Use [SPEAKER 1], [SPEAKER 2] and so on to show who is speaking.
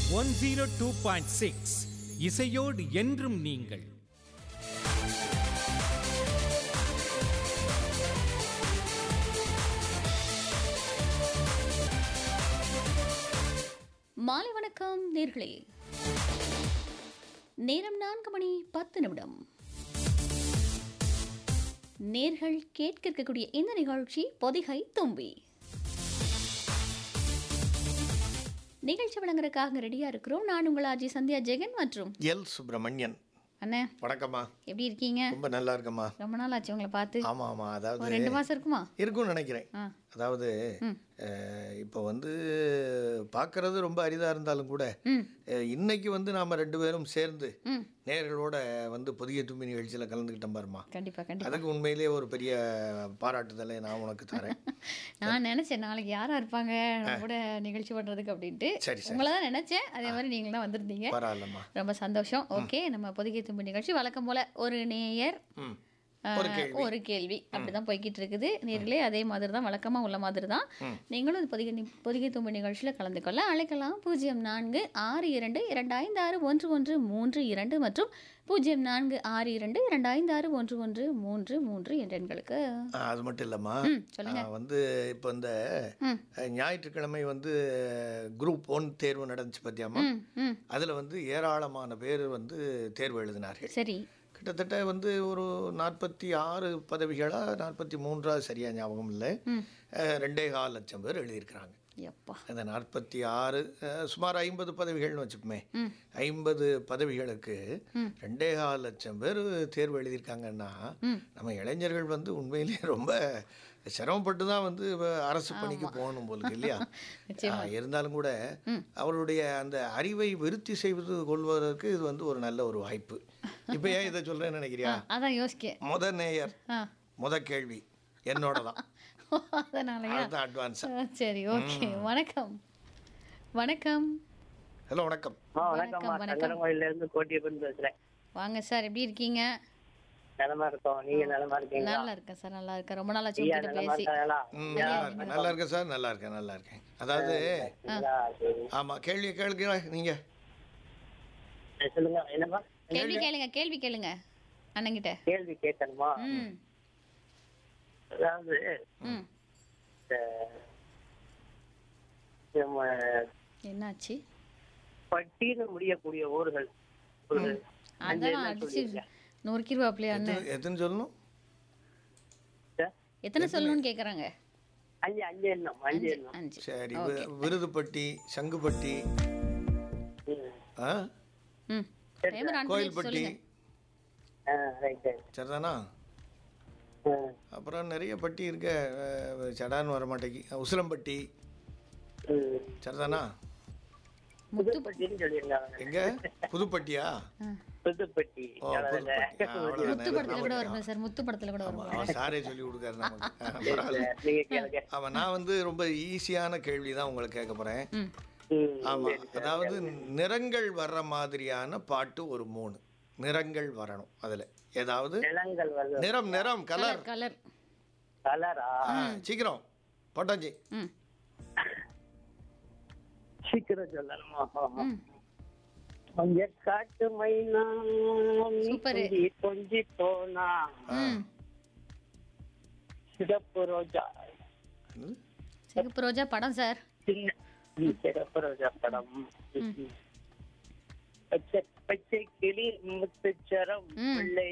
[SPEAKER 1] One zero two point six இசையோடு என்றும் நீங்கள்
[SPEAKER 2] மாலை வணக்கம் நேர்களே நேரம் நான்கு மணி பத்து நிமிடம் நேர்கள் கேட்க இருக்கக்கூடிய இந்த நிகழ்ச்சி பொதிகை தும்பி நிகழ்ச்சி வழங்குறதுக்காக ரெடியா இருக்கிறோம் நான் உங்கள் ஆஜி சந்தியா ஜெகன் மற்றும்
[SPEAKER 3] எல் சுப்பிரமணியன்
[SPEAKER 2] அண்ணே
[SPEAKER 3] வணக்கம்மா
[SPEAKER 2] எப்படி இருக்கீங்க
[SPEAKER 3] ரொம்ப நல்லா இருக்கம்மா
[SPEAKER 2] ரொம்ப நாள் ஆச்சு உங்களை பார்த்து
[SPEAKER 3] ஆமாம் ஆமாம்
[SPEAKER 2] ஒரு
[SPEAKER 3] அதாவது
[SPEAKER 2] ரெண்டு மாசம் இருக்குமா
[SPEAKER 3] இருக்கும்னு நினைக்கிறேன்
[SPEAKER 2] ஆ
[SPEAKER 3] அதாவது
[SPEAKER 2] ம்.
[SPEAKER 3] அஹ், இப்போ வந்து பார்க்கறது ரொம்ப அரிதாக இருந்தாலும் கூட
[SPEAKER 2] ம்
[SPEAKER 3] அஹ், இன்னைக்கு வந்து நாம் ரெண்டு பேரும் சேர்ந்து
[SPEAKER 2] ம்
[SPEAKER 3] நேர்களோட வந்து புதிய தும்பி நிகழ்ச்சியில் கலந்துக்கிட்டோம் பாருமா
[SPEAKER 2] கண்டிப்பா கண்டிப்பா
[SPEAKER 3] அதுக்கு உண்மையிலேயே ஒரு பெரிய பாராட்டுதலை நான் உனக்கு தரேன்
[SPEAKER 2] நான் நினைச்சேன் நாளைக்கு யாரா இருப்பாங்க நம்ம கூட நிகழ்ச்சி பண்றதுக்கு அப்படின்ட்டு
[SPEAKER 3] சரி சரி
[SPEAKER 2] உங்களை தான் நினைச்சேன் அதே மாதிரி நீங்களும் தான் வந்திருந்தீங்க
[SPEAKER 3] பரவாயில்லம்மா
[SPEAKER 2] ரொம்ப சந்தோஷம் ஓகே நம்ம பொதிகை தும்பு நிகழ்ச்சி வழக்கம் போல ஒரு நேயர்
[SPEAKER 3] ம்
[SPEAKER 2] ஆஹ்,
[SPEAKER 3] ஒரு கேள்வி.
[SPEAKER 2] ஒரு கேள்வி அப்படிதான் போய்கிட்டு இருக்குது நேர்களே அதே மாதிரி தான் வழக்கமா உள்ள மாதிரி தான் நீங்களும் இந்த பொதிகை நி- பொதிகை தும்பு நிகழ்ச்சியில கலந்து கொள்ள அழைக்கலாம் பூஜ்ஜியம் நான்கு ஆறு இரண்டு இரண்டு ஐந்து ஆறு ஒன்று ஒன்று மூன்று இரண்டு மற்றும் பூஜ்ஜியம் நான்கு ஆறு இரண்டு இரண்டு ஐந்து ஆறு ஒன்று ஒன்று மூன்று மூன்று என்ற எண்களுக்கு
[SPEAKER 3] ஆ, அது மட்டும் இல்லைம்மா
[SPEAKER 2] ம், சொல்லுங்க.
[SPEAKER 3] ஆ, வந்து இப்போ இந்த
[SPEAKER 2] ம்.
[SPEAKER 3] அஹ், ஞாயிற்றுக்கிழமை வந்து குரூப் ஒன் தேர்வு நடந்துச்சு பார்த்தியாம்மா
[SPEAKER 2] ம் ம்
[SPEAKER 3] அதில் வந்து ஏராளமான பேர் வந்து தேர்வு எழுதினார்கள்
[SPEAKER 2] சரி
[SPEAKER 3] கிட்டத்தட்ட வந்து ஒரு நாற்பத்தி ஆறு பதவிகளா நாற்பத்தி மூன்றா சரியா ஞாபகம் இல்லை
[SPEAKER 2] ம்
[SPEAKER 3] அஹ், ரெண்டே கால் லட்சம் பேர் எழுதியிருக்கிறாங்க
[SPEAKER 2] எப்பா
[SPEAKER 3] அந்த நாற்பத்தி ஆறு அஹ், சுமார் ஐம்பது பதவிகள்னு வச்சுப்போமே
[SPEAKER 2] ம்.
[SPEAKER 3] ஐம்பது பதவிகளுக்கு
[SPEAKER 2] ம்.
[SPEAKER 3] ரெண்டே கால் லட்சம் பேர் தேர்வு எழுதியிருக்காங்கன்னா
[SPEAKER 2] ம்.
[SPEAKER 3] நம்ம இளைஞர்கள் வந்து உண்மையிலேயே ரொம்ப சிரமப்பட்டு தான் வந்து வ- அரசு பணிக்கு போகணும் போல இருக்கு இல்லையா
[SPEAKER 2] நிச்சயமா.
[SPEAKER 3] ஆ, இருந்தாலும் கூட
[SPEAKER 2] ம்.
[SPEAKER 3] அவருடைய அந்த அறிவை விருத்தி செய்வது கொள்வதற்கு இது வந்து ஒரு நல்ல ஒரு வாய்ப்பு இப்போ ஏன் இதை சொல்றேன்னு நினைக்கிறியா
[SPEAKER 2] அதான் யோசிக்க
[SPEAKER 3] முத நேயர்
[SPEAKER 2] ஆ
[SPEAKER 3] முத கேள்வி என்னோட தான்
[SPEAKER 2] அதனாலயா
[SPEAKER 3] அதுதான் அட்வான்ஸ்
[SPEAKER 2] ஆ, சரி ஓகே வணக்கம் வணக்கம்
[SPEAKER 3] ஹலோ வணக்கம்
[SPEAKER 4] ஆ வணக்கம்மா
[SPEAKER 2] வணக்கம், வணக்கம்.
[SPEAKER 4] சங்கரங்கோயில இருந்து கோட்டியப்பன் பேசுறேன்
[SPEAKER 2] வாங்க சார் எப்படி இருக்கீங்க
[SPEAKER 4] நலமா இருக்கோம் நீங்க நலமா இருக்கீங்களா
[SPEAKER 2] நல்லா இருக்கேன் சார் நல்லா இருக்கேன் ரொம்ப நாளாச்சு
[SPEAKER 4] ஐயா
[SPEAKER 2] உங்ககிட்ட
[SPEAKER 4] நலமா
[SPEAKER 2] பேசி
[SPEAKER 4] இருக்காங்களா
[SPEAKER 3] ம், நல்லா இருக்கேன் நல்லா இருக்கேன் சார் நல்லா இருக்கேன் நல்லா இருக்கேன் அதாவது
[SPEAKER 4] சரிங்களா? சரி.
[SPEAKER 3] ஆமாம் கேள்வி கேளுங்க நீங்கள்
[SPEAKER 4] சரி, சொல்லுங்க என்னப்பா
[SPEAKER 2] கேள்வி கேளுங்க கேள்வி கேளுங்க அண்ணங்கிட்ட
[SPEAKER 4] கேள்வி கேட்கணுமா
[SPEAKER 2] ம்
[SPEAKER 4] அதாவது
[SPEAKER 2] ம்
[SPEAKER 4] இந்த நம்ம
[SPEAKER 2] என்னாச்சு
[SPEAKER 4] பட்டின்னு முடியக்கூடிய ஊர்கள் ஒரு அஞ்சு
[SPEAKER 2] அதான்
[SPEAKER 4] எண்ணம்
[SPEAKER 2] அடிச்சு
[SPEAKER 4] சொல்லிருங்க.
[SPEAKER 2] நொறுக்கிடுவாப்லையா அண்ணன்
[SPEAKER 3] எத்தனை சொல்லணும்
[SPEAKER 4] சார்,
[SPEAKER 2] எத்தனை சொல்லணும்னு கேக்குறாங்க
[SPEAKER 4] அஞ்சு அஞ்சு எண்ணம் அஞ்சு எண்ணம்
[SPEAKER 2] அஞ்சு
[SPEAKER 3] சரி வி- விருதுப்பட்டி சங்குப்பட்டி
[SPEAKER 4] ம்.
[SPEAKER 3] ஆ
[SPEAKER 2] ம் டைமர் ஆன் பண்ணி
[SPEAKER 3] கோயில்பட்டி
[SPEAKER 2] சொல்லுங்க
[SPEAKER 4] ஆ, ரைட் ரைட்.
[SPEAKER 3] சரிதானா
[SPEAKER 4] ஆ,
[SPEAKER 3] அப்புறம் நிறைய பட்டி இருக்க அஹ், சடான்னு வர மாட்டேங்கி உசிலம்பட்டி
[SPEAKER 4] ம்.
[SPEAKER 3] சரிதானா
[SPEAKER 4] புதுப்பட்டின்னு சொல்லியிருந்தாங்க
[SPEAKER 3] எங்க புதுப்பட்டியா
[SPEAKER 2] ஆ.
[SPEAKER 4] புதுப்பட்டி
[SPEAKER 3] ஓ புதுப்பட்டி ஆ, அவ்வளவுதானே.
[SPEAKER 2] முத்து படத்துல கூட வரும் சார் முத்து படத்துல கூட வரும்
[SPEAKER 3] அவன் சாரே சொல்லி கொடுக்காரு நமக்கு ஆ, பரவாயில்ல.
[SPEAKER 4] நீங்க கேளுங்க
[SPEAKER 3] அவன் நான் வந்து ரொம்ப ஈஸியான கேள்வி தான் உங்களுக்கு கேட்க போறேன்
[SPEAKER 2] ம்
[SPEAKER 4] ம்,
[SPEAKER 3] ஆமா
[SPEAKER 4] சரி, சரி.
[SPEAKER 3] அதாவது நிறங்கள் வர்ற மாதிரியான பாட்டு ஒரு மூணு நிறங்கள் வரணும் அதுல ஏதாவது
[SPEAKER 4] நிலங்கள் வருது
[SPEAKER 3] நிறம் நிறம் கலர்
[SPEAKER 2] கலர்
[SPEAKER 4] கலரா
[SPEAKER 3] சீக்கிரம் போட்டாச்சு
[SPEAKER 2] ம்
[SPEAKER 4] சீக்கிரம் சொல்லணுமா
[SPEAKER 2] ம்
[SPEAKER 4] கொஞ்ச காட்டு மைனா
[SPEAKER 2] சூப்பரு.
[SPEAKER 4] கொஞ்சி கொஞ்சி போனா
[SPEAKER 2] ம்
[SPEAKER 4] சிகப்பு ரோஜா
[SPEAKER 3] என்னது?
[SPEAKER 2] சிகப்பு ரோஜா படம் சார்
[SPEAKER 4] சின்ன ம், சிகப்பு ரோஜா படம் பச்சை பச்சை கிளி முத்துச்சரம்
[SPEAKER 2] ம்.
[SPEAKER 4] பிள்ளை